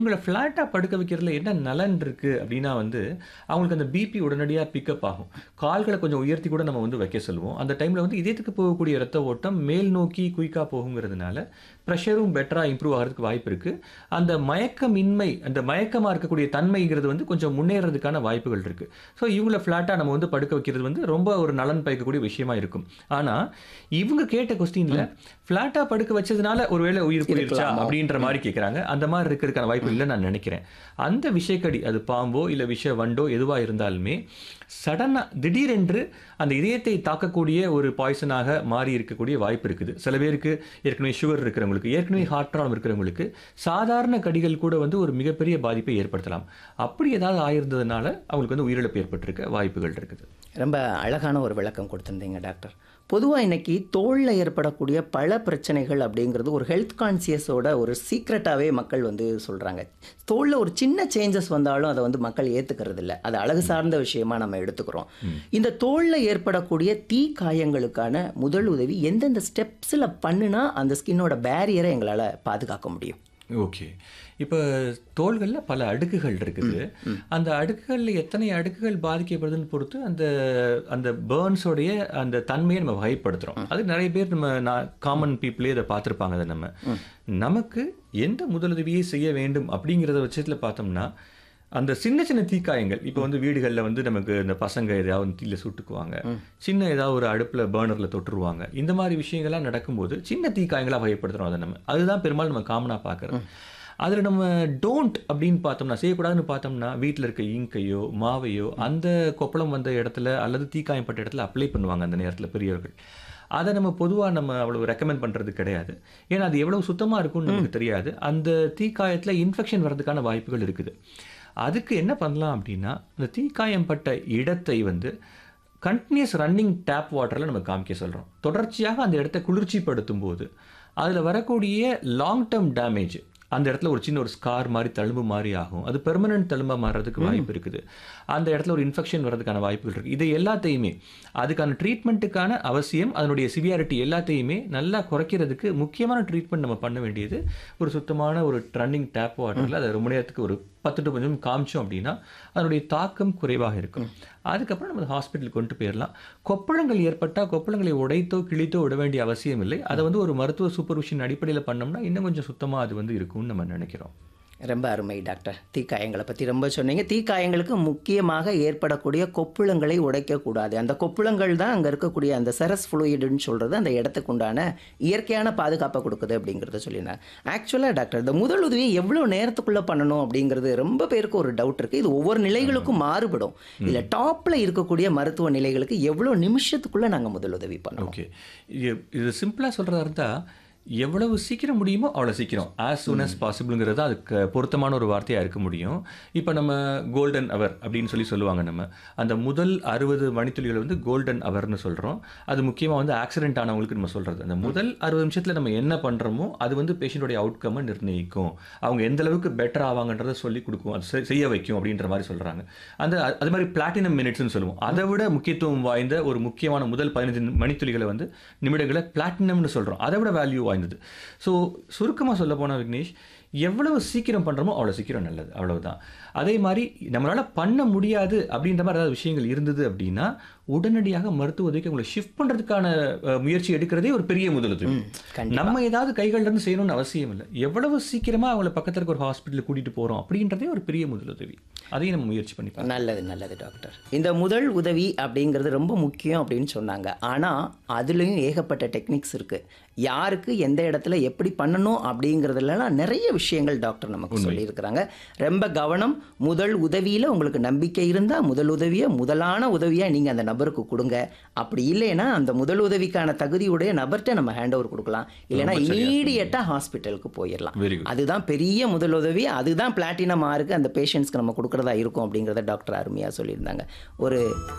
உங்கள ஃப்ளாட்டா படுக்க வைக்கிறதுல என்ன நலன் இருக்கு அப்படின்னா வந்து, அவங்களுக்கு அந்த பிபி உடனடியா பிக்கப் ஆகும். கால்கள கொஞ்சம் உயர்த்தி கூட நம்ம வந்து வைக்க சொல்லுவோம். அந்த டைம்ல வந்து இதயத்துக்கு போகக்கூடிய இரத்த ஓட்டம் மேல் நோக்கி குயிக்கா போகுங்கிறதுனால, பிரஷரும் பெட்டரா இம்ப்ரூவ் ஆகுறதுக்கு வாய்ப்பு இருக்கு. அந்த மயக்கமின்மை, அந்த மயக்கமா இருக்கக்கூடிய தன்மைங்கிறது வந்து கொஞ்சம் முன்னேறதுக்கான வாய்ப்புகள் இருக்கு. ஸோ இவங்கள ஃப்ளாட்டா நம்ம வந்து படுக்க வைக்கிறது வந்து ரொம்ப ஒரு நலன் பயக்கக்கூடிய விஷயமா இருக்கும். ஆனா, இவங்க கேட்ட கொஸ்டின்ல ஃப்ளாட்டா படுக்க வச்சதுனால ஒருவேளை உயிர் போயிருச்சா இருக்கலாமோ? அப்படின்ற மாரி கேட்கறாங்க. அந்த மாரி இருக்கிறதுக்கான வாய்ப்பு இல்லன்னு நான் நினைக்கிறேன். அந்த விஷக்கடி அது பாம்போ, இல்ல விஷ வண்டோ எதுவா இருந்தாலுமே, சடனா திடீரென்று அந்த இதயத்தை தாக்கக்கூடிய ஒரு பாய்சனாக மாறி இருக்கக்கூடிய வாய்ப்பு இருக்குது. சில பேருக்கு ஏற்கனவே சுகர் இருக்கிறவங்களுக்கு, ஏற்கனவே ஹார்ட் ப்ராப்ளம் இருக்கிறவங்களுக்கு, சாதாரண கடிகள் கூட வந்து ஒரு மிகப்பெரிய பாதிப்பை ஏற்படுத்தலாம். அப்படி ஏதாவது ஆயிருந்ததுனால அவங்களுக்கு வந்து உயிரிழப்பு ஏற்பட்டிருக்க வாய்ப்புகள் இருக்குது. ரொம்ப அழகான ஒரு விளக்கம் கொடுத்திருந்தீங்க டாக்டர். பொதுவா இன்னைக்கு தோள்ல ஏற்படக்கூடிய பல பிரச்சனைகள் அப்படிங்கிறது ஒரு ஹெல்த் கான்ஷியஸோட ஒரு சீக்ரெட்டாவே மக்கள் வந்து சொல்றாங்க. தோள்ல ஒரு சின்ன சேஞ்சஸ் வந்தாலும் அத வந்து மக்கள் ஏத்துக்கிறது இல்ல. அது அழகு சார்ந்த விஷயமா நம்ம எடுத்துக்கிறோம். இந்த தோள்ல ஏற்படக்கூடிய தீ காயங்களுக்கான முதல் உதவி எந்தெந்த ஸ்டெப்ஸ்ல பண்ணுனா அந்த ஸ்கின்னோட பேரியரை எங்களால பாதுகாக்க முடியும்? ஓகே. இப்ப தோள்கள்ல பல அடுக்குகள் இருக்குது. அந்த அடுக்குகள்ல எத்தனை அடுக்குகள் பாதிக்கப்படுதுன்னு பொறுத்து அந்த அந்த பர்ன்ஸ் உடைய அந்த தன்மையை நம்ம வகைப்படுத்துறோம். அது நிறைய பேர் நம்ம நான் காமன் பீப்பிளே இத பார்த்திருப்பாங்க அத நம்ம. நமக்கு எந்த முதலுதவியை செய்ய வேண்டும் அப்படிங்கிறத பட்சத்துல பார்த்தோம்னா, அந்த சின்ன சின்ன தீக்காயங்கள் இப்ப வந்து வீடுகள்ல வந்து நமக்கு இந்த பசங்க எதையாவது தீயில சுட்டுக்குவாங்க. சின்ன ஏதாவது ஒரு அடுப்புல பர்னர்ல தொட்டுருவாங்க. இந்த மாரி விஷயங்கள்லாம் நடக்கும்போது சின்ன தீக்காயங்களா வகைப்படுத்துறோம் அத நம்ம. அதுதான் பெரும்பாலும் நம்ம காமனா பார்க்கிறது. அதுல நம்ம டோன்ட் அப்படின்னு பார்த்தோம்னா, செய்யக்கூடாதுன்னு பார்த்தோம்னா, வீட்ல இருக்க இங்கையோ, மாவையோ அந்த கொப்பளம் வந்த இடத்துல அல்லது தீக்காயப்பட்ட இடத்துல அப்ளை பண்ணுவாங்க அந்த நேரத்துல பெரியவர்கள். அத நம்ம பொதுவா நம்ம அவ்வளவு ரெக்கமெண்ட் பண்றது கிடையாது. ஏன்னா அது எவ்வளவு சுத்தமா இருக்கும்னு நமக்கு தெரியாது. அந்த தீக்காயத்துல இன்ஃபெக்ஷன் வர்றதுக்கான வாய்ப்புகள் இருக்குது. அதுக்கு என்ன பண்ணலாம் அப்படின்னா, அந்த தீக்காயம் பட்ட இடத்தை வந்து கன்டினியூஸ் ரன்னிங் டேப் வாட்டர்ல நம்ம காமிக்க சொல்றோம். தொடர்ச்சியாக அந்த இடத்த குளிர்ச்சிப்படுத்தும்போது, அதுல வரக்கூடிய லாங் டெர்ம் டேமேஜ் அந்த இடத்துல ஒரு சின்ன ஒரு ஸ்கார் மாரி தழும்பு மாரி ஆகும். அது பெர்மனன்ட் தழும்பா மாறுறதுக்கு வாய்ப்பு இருக்குது. அந்த இடத்துல ஒரு இன்ஃபெக்ஷன் வர்றதுக்கான வாய்ப்புகள் இருக்கு. இதை எல்லாத்தையுமே அதுக்கான ட்ரீட்மெண்ட்டுக்கான அவசியம், அதனுடைய சிவியாரிட்டி எல்லாத்தையுமே நல்லா குறைக்கிறதுக்கு முக்கியமான ட்ரீட்மெண்ட் நம்ம பண்ண வேண்டியது, ஒரு சுத்தமான ஒரு ரன்னிங் டேப் வாட்டர்ல அத ரொம்ப நேரத்துக்கு ஒரு 10 டு 15 நிமிஷம் காமிச்சோம் அப்படின்னா, அதனுடைய தாக்கம் குறைவாக இருக்கும். அதுக்கப்புறம் நம்ம ஹாஸ்பிட்டலுக்கு கொண்டு போயிரலாம். கொப்பளங்கள் ஏற்பட்டா கொப்பளங்களை உடைத்தோ, கிழித்தோ விட வேண்டிய அவசியம் இல்லை. அத வந்து ஒரு மருத்துவ சூப்பர்விஷன் அடிப்படையில பண்ணோம்னா, இன்னும் கொஞ்சம் சுத்தமா அது வந்து இருக்கும்னு நம்ம நினைக்கிறோம். ரொம்ப அருமை டாக்டர். தீக்காயங்கள பத்தி ரொம்ப சொன்னீங்க. தீக்காயங்களுக்கு முக்கியமாக ஏற்படக்கூடிய கொப்புளங்களை உடைக்கக்கூடாது. அந்த கொப்புளங்கள் தான் அங்க இருக்கக்கூடிய அந்த செரஸ் ஃப்ளூயிடுன்னு சொல்றது அந்த இடத்துக்கு உண்டான இயற்கையான பாதுகாப்ப குடுக்குது அப்படிங்கிறத சொல்லியிருந்தாங்க. ஆக்சுவலா டாக்டர் இந்த முதல் உதவியை எவ்வளோ நேரத்துக்குள்ள பண்ணணும் அப்படிங்கிறது ரொம்ப பேருக்கு ஒரு டவுட் இருக்கு. இது ஒவ்வொரு நிலைகளுக்கும் மாறுபடும். இதுல டாப்ல இருக்கக்கூடிய மருத்துவ நிலைகளுக்கு எவ்வளோ நிமிஷத்துக்குள்ள நாங்க முதல் உதவி பண்ணணும்? ஓகே. இது இது சிம்பிளா சொல்றதா இருந்தா, எவ்வளவு சீக்கிரம் முடியுமோ அவ்வளவு சீக்கிரம். ஆஸ் சூன் அஸ் பாசிபிள்ங்கிறது தான் அதுக்கு பொருத்தமான ஒரு வார்த்தையா இருக்க முடியும். இப்ப நம்ம கோல்டன் ஹவர் அப்படின்னு சொல்லி சொல்லுவாங்க நம்ம. அந்த முதல் 60 மணித்துளிகள் வந்து கோல்டன் ஹவர்ன்னு சொல்றோம். அது முக்கியமா வந்து ஆக்சிடென்ட் ஆனவங்களுக்கு நம்ம சொல்றது. அந்த முதல் 60 நிமிஷத்துல நம்ம என்ன பண்றோமோ, அது வந்து பேஷண்ட்டோட அவுட்கம்ம நிர்ணயிக்கும். அவங்க எந்த அளவுக்கு பெட்டர் ஆவாங்கன்றத சொல்லிக் குடுக்கும். அது செ செய்ய வைக்கும் அப்படின்ற மாரி சொல்றாங்க. அந்த அது மாரி பிளாட்டினம் மினிட்ஸ்ன்னு சொல்லுவோம். அத விட முக்கியத்துவம் வாய்ந்த ஒரு முக்கியமான முதல் 15 மணித்துளிகள வந்து நிமிடங்கள பிளாட்டினம்னு சொல்றோம். அத விட வேல்யூ வாய்ந்தது. ஸோ சுருக்கமா சொல்லப்போனா விக்னேஷ், எவ்வளவு சீக்கிரம் பண்றோமோ அவ்வளவு சீக்கிரம் நல்லது. அவ்வளவுதான். அதே மாரி நம்மளால பண்ண முடியாது அப்படின்ற மாரி ஏதாவது விஷயங்கள் இருந்தது அப்படின்னா, உடனடியாக மருத்துவ உதவிக்கு அவங்கள ஷிஃப்ட் பண்றதுக்கான அ முயற்சி எடுக்கிறதே ஒரு பெரிய முதலுதவி. கண்டிப்பா. நம்ம ஏதாவது கைகள்ல இருந்து செய்யணும்னு அவசியம் இல்ல. எவ்வளவு சீக்கிரமா அவங்கள பக்கத்துல இருக்க ஒரு ஹாஸ்பிட்டலுக்கு கூட்டிட்டு போறோம் அப்படின்றதே ஒரு பெரிய முதலுதவி. அதையும் நம்ம முயற்சி பண்ணி பார்க்கலாம். நல்லது நல்லது டாக்டர். இந்த முதல் உதவி அப்படிங்கிறது ரொம்ப முக்கியம் அப்படின்னு சொன்னாங்க. ஆனா அதுலயும் ஏகப்பட்ட டெக்னிக்ஸ் இருக்கு. யாருக்கு எந்த இடத்துல எப்படி பண்ணணும் அப்படிங்கிறதுலலாம் நிறைய விஷயங்கள் டாக்டர் நமக்கு உண்மை. சொல்லியிருக்கிறாங்க. ரொம்ப கவனம். முதல் உதவியில உங்களுக்கு நம்பிக்கை இருந்தா முதல் உதவிய முதலான உதவியா நீங்க அந்த நபருக்கு குடுங்க. அப்படி இல்லைன்னா அந்த முதல் உதவிக்கான தகுதியுடைய நபர்ட்ட நம்ம ஹேண்ட் ஓவர் குடுக்கலாம். இல்லைன்னா ரொம்ப சரியா இம்மீடியட்டா ஹாஸ்பிட்டலுக்கு போயிரலாம். Very good. அதுதான் பெரிய முதலுதவி. அதுதான் பிளாட்டினம் ஆருக்கு அந்த பேஷண்ட்ஸ்க்கு நம்ம கொடுக்கறதா இருக்கும் அப்படிங்கிறத டாக்டர் அருமையா சொல்லியிருந்தாங்க. ஒரு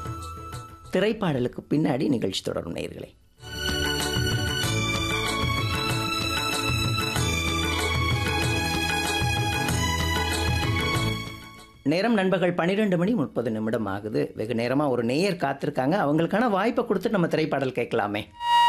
திரைப்பாடலுக்கு பின்னாடி நிகழ்ச்சி தொடரும் நேயர்களே. நேரம் நண்பகல் 12 மணி 30 நிமிடம் ஆகுது. வெகு நேரமா ஒரு நேயர் காத்திருக்காங்க. அவங்களுக்கான வாய்ப்ப குடுத்து நம்ம திரைப்பாடல் கேட்கலாமே.